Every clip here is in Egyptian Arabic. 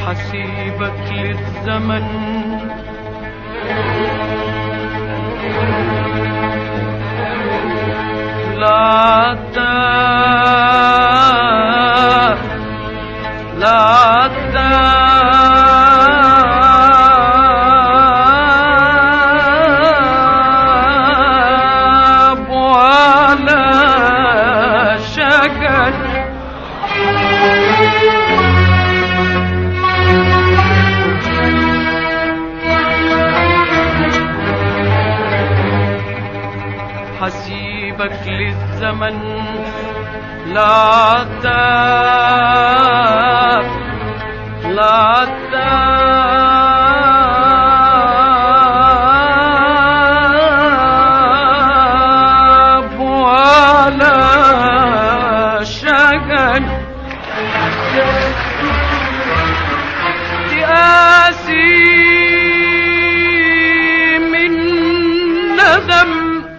حسيبك للزمن لا تاب لا تاب ولا شكر حسيبك للزمن لا تاب لا تاب ولا شغل تآسي من ندم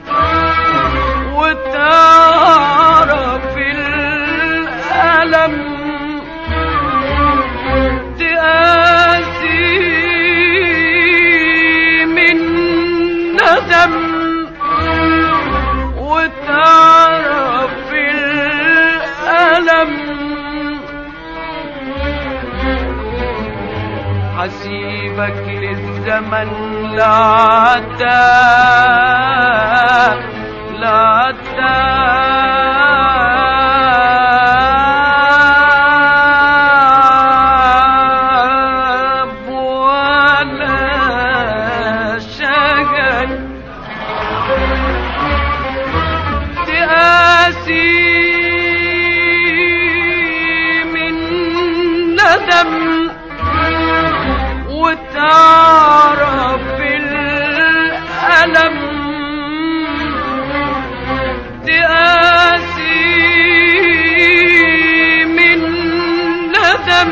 وتعرف الألم تآسي من ندم وتعرف الألم حسيبك للزمن لا تاب لا تاب ولا شغل تآسي من ندم وتعرف الألم تآسي من ندم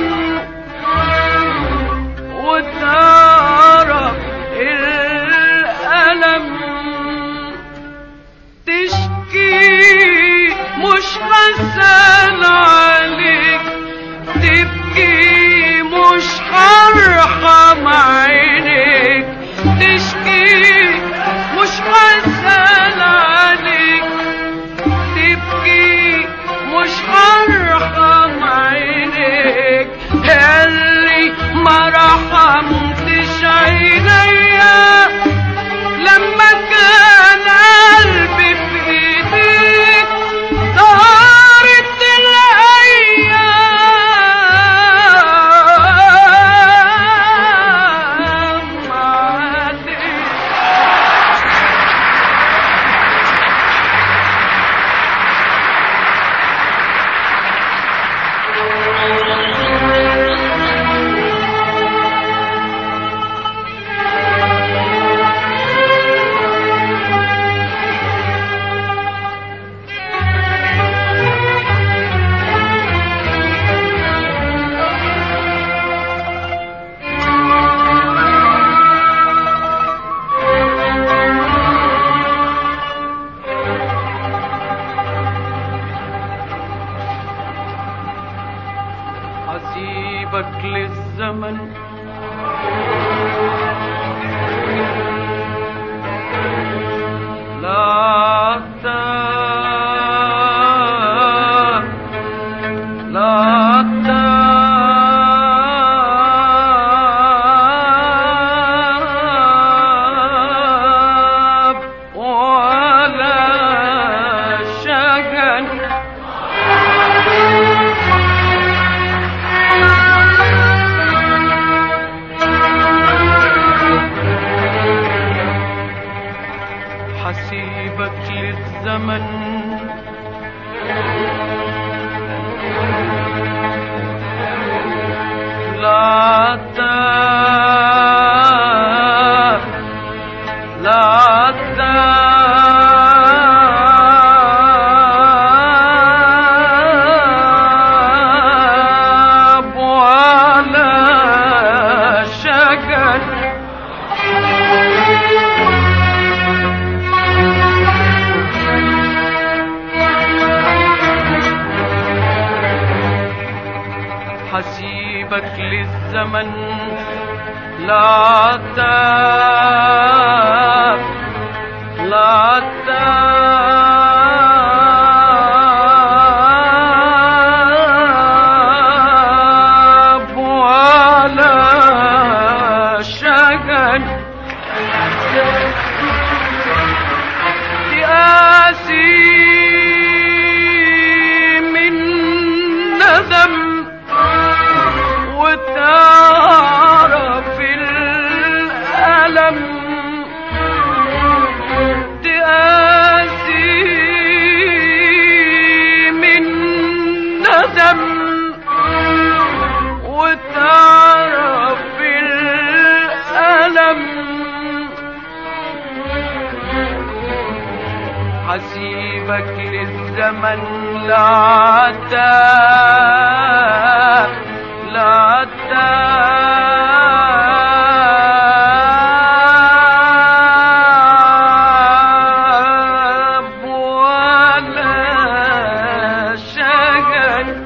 وتعرف الألم تشكي مش حسن عليك تبكي مش هرحم عينيك تشكي مش حسن عليك تبكي مش هرحم عينيك اللي ما رحمتش عينيا لما كان قلبي في ايديك طارت الايام عليك حسيبك للزمن لا تاب لا تاب ولا شغل حسيبك للزمن لا تاب لا تاب ولا شغل حسيبك حسيبك للزمن لا تاب لا تاب ولا شغل ياسي من ندم وتعرف الألم تقاسي من ندم وتعرف الألم حسيبك للزمن لا تاب لا تاب ولا شغل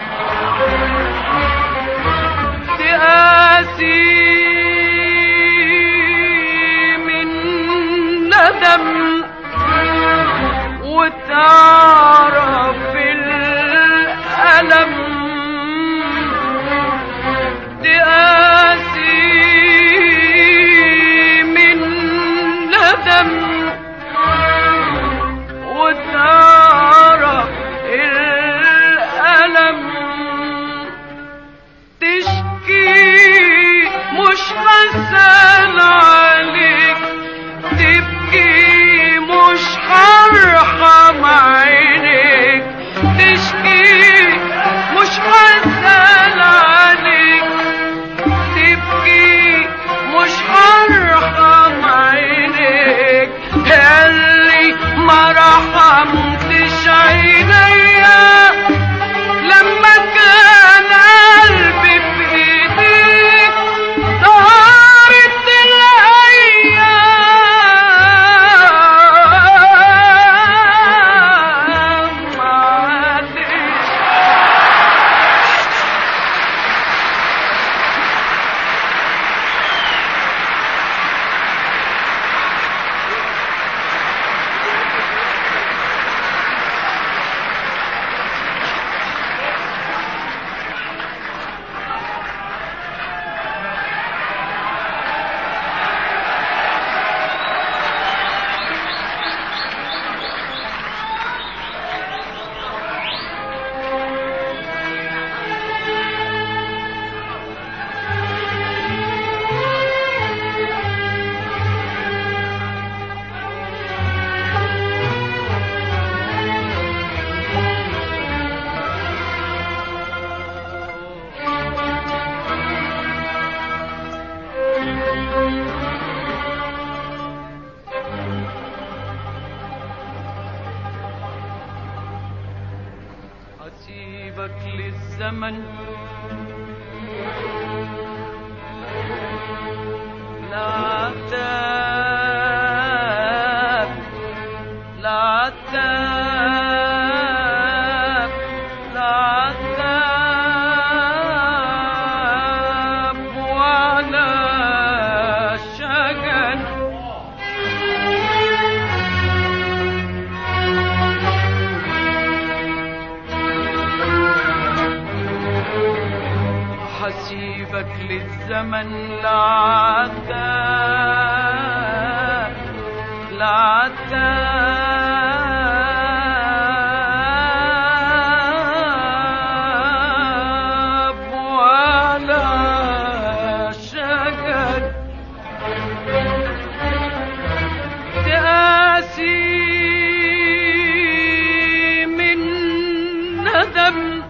تقاسي من ندم وتعرف الألم تقاسي من ندم وتعرف الألم تشكي مش حسن عليك تبكي مش هرحم عينيك تشكي مش حسن عليك تبكي مش هرحم عينيك اللي ما رحمتش عينيا لما كان قلبي في ايديك طارت الايام معلش أسيبك للزمن لا تاب لا تاب لا تاب ولا شغل حسيبك للزمن لا تاب لا تاب ولا شغل تأسي من ندم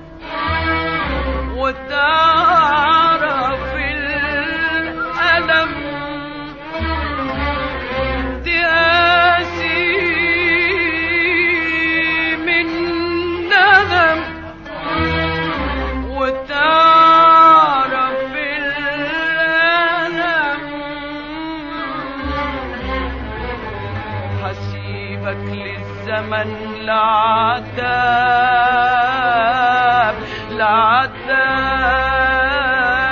وتعرف الألم تأسي من ندم وتعرف الألم حسيبك للزمن العذاب العذاب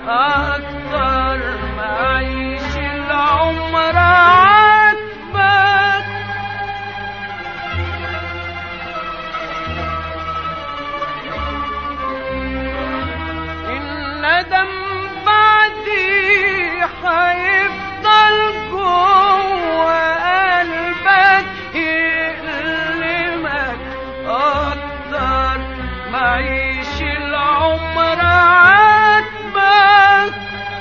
أكتر ما أعيش العمر عاتبك الندم بعدي هيفضل جوه قلبك يألمك أكتر ما أعيش العمر عاتبك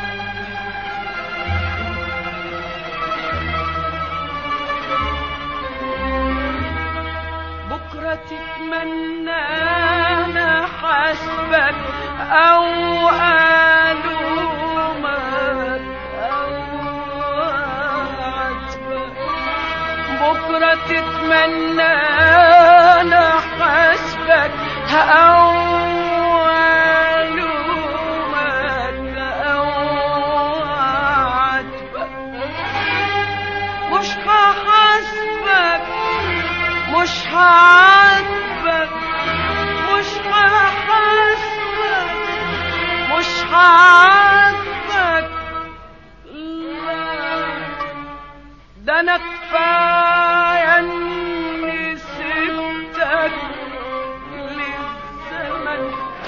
بكرة تتمنى أنا حسبك أو ألومك أو أعاتبك بكرة تتمنى أنا حسبك أو ألومك أو أعاتبك مش هحاسبك مش هعاتبك مش هحاسبك مش هعاتبك لا ده انا كفايه اني سبتك للزمن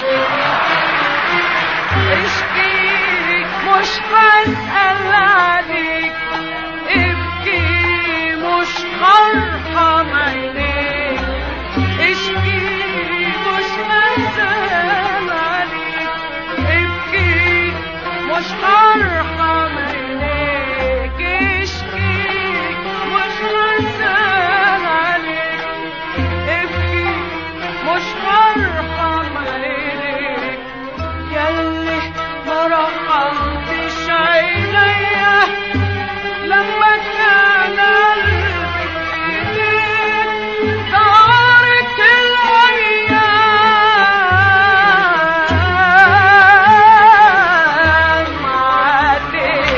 اشكي مش هسأل عليك ابكي مش هرحم عينيك اشكي مش هسأل عليك ابكي مش هرحم عينيك اشكي مش هسأل عليك ابكي مش هرحم عينيك ياللي ما رحمتش عينيا لما كان قلبي في ايديك دارت الايام عليك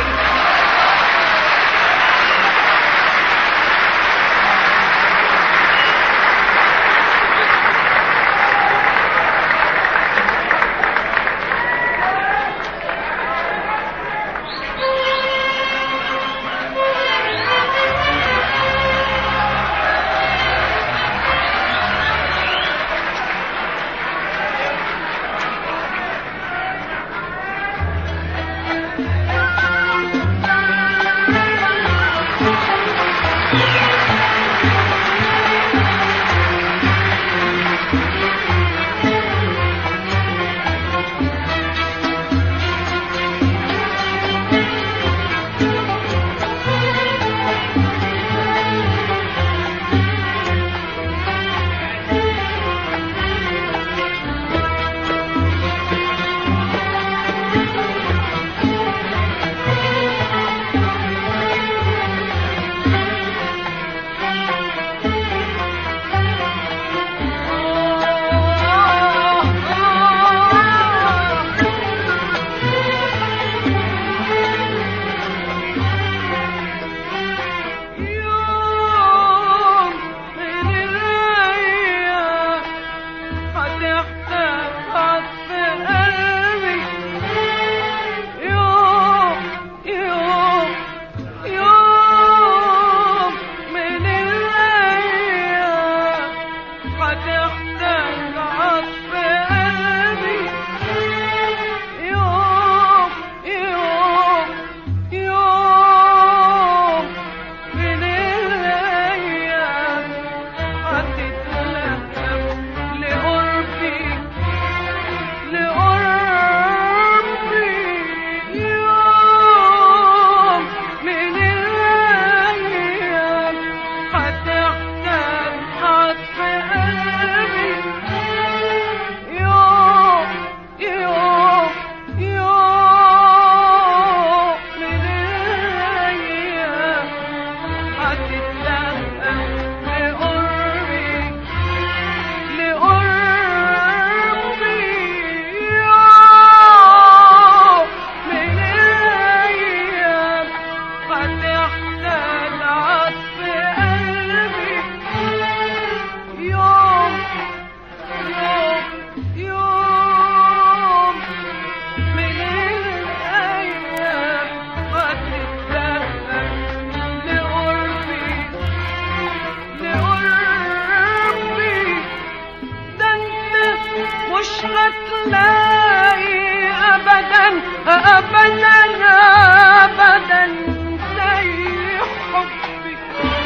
ابدا ابدا زي حبك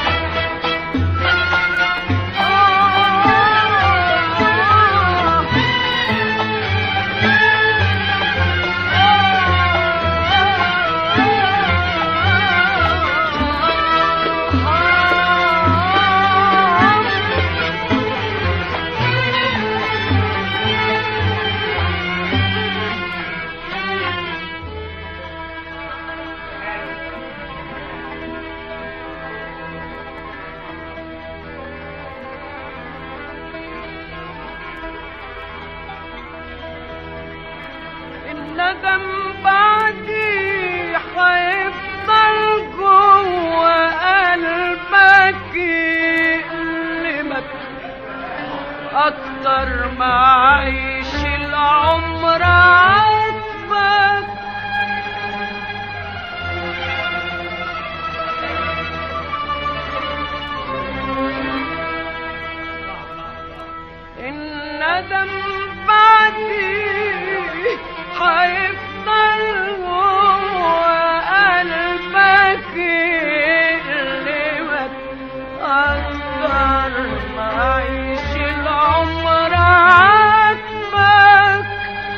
الندم بعدي حيفضل جوه قلبك يألمك أكتر ما عيش العمر عاتبك الندم بعدي حيفضل جوه قلبك يألمك أكتر ما عيش العمر عاتبك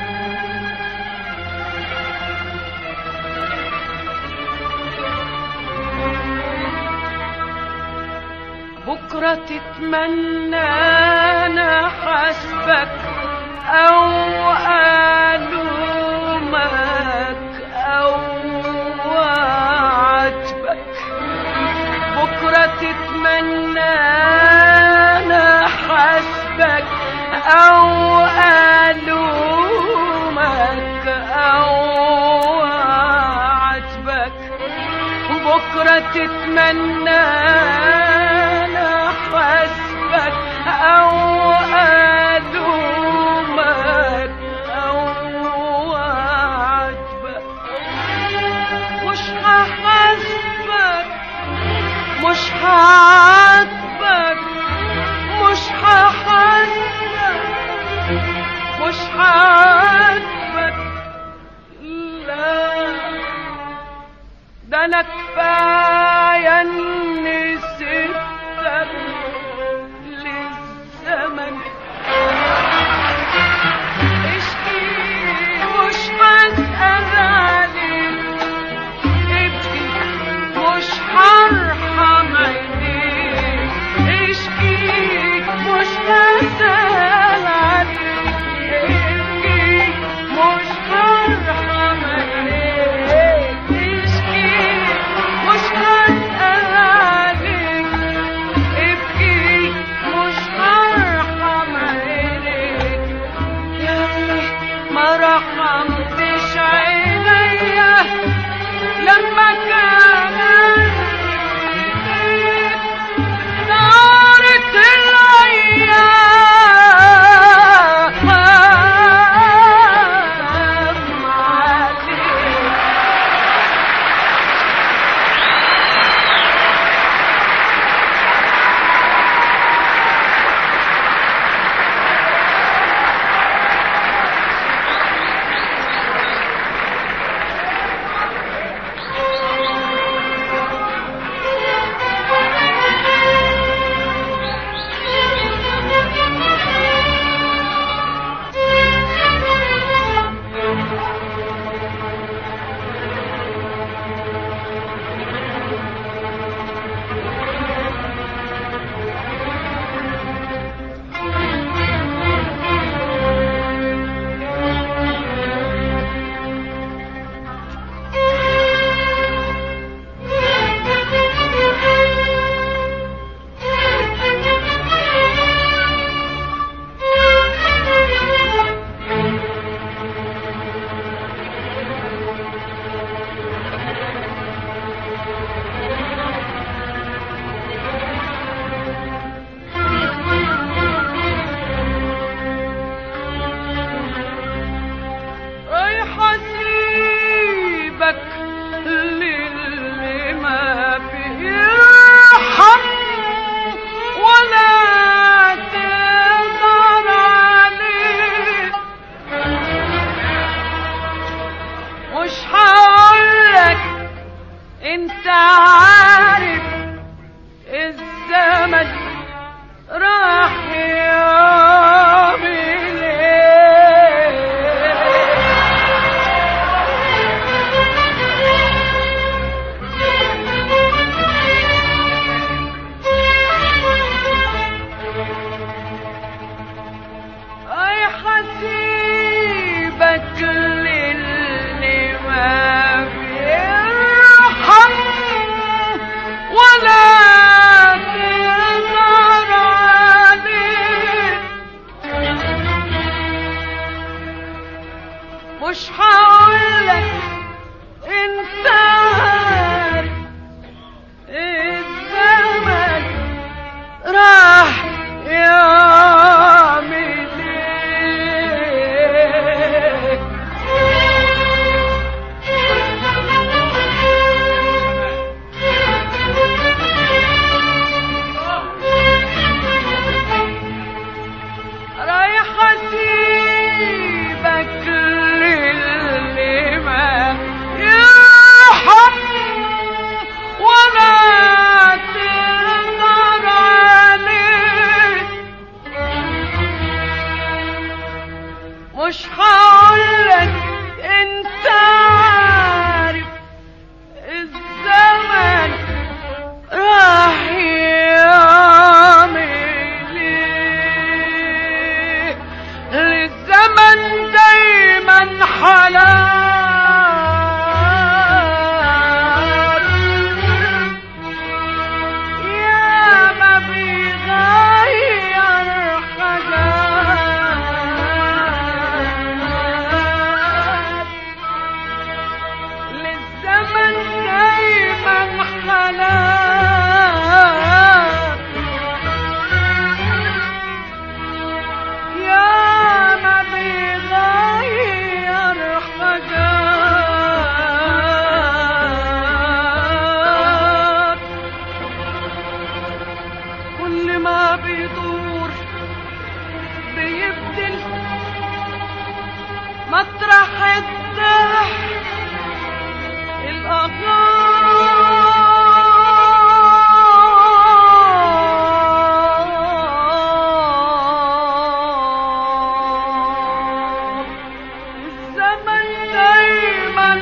بكرة تتمنى أنا حسبك أو ألومك أو أعاتبك بكرة تتمنى أنا حسبك أو ألومك أو أعاتبك بكرة تتمنى أنا حسبك أو ألومك أو أعاتبك مش هحاسبك مش هعاتبك مش هحاسبك مش هعاتبك لا ده انا كفايه اني سبتك للزمن اشكي مش هسأل عليك ابكي مش هرحم عينيك اشكي مش هسأل عليك ابكي مش هرحم عينيك اشكي مش هسأل مش هقولك انت عارف الزمن راح يعمل ايه اي حسيبك للي ما بيرحم ولا تقدر عليه مش هقولك انت عارف الزمن راح يعمل ايه رايح اسيبك للي ما يرحم ولا تقدر عليه مش هقولك انت عارف الزمن راح يعمل ايه للزمن دايما حلال يا ما بيغير حاجات للزمن دايما حلال يا ما بيغير حاجات كل ما بيدور بيبدل مطرح الضحك الأغار الزمن دايما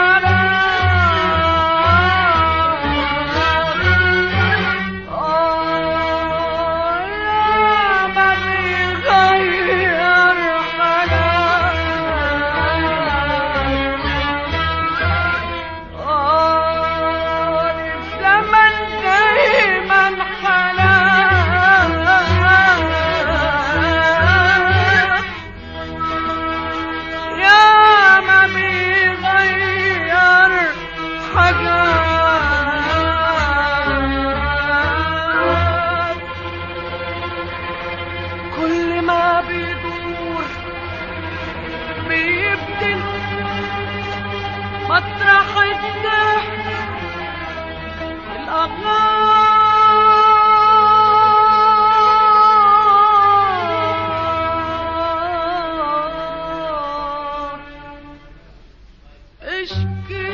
حرام آه يا ما بيغير حالات آه الزمن دايما حلال يا ما بيغير حاجات كل ما بيدور بيبدل مطرح الضحك الأغار اشكي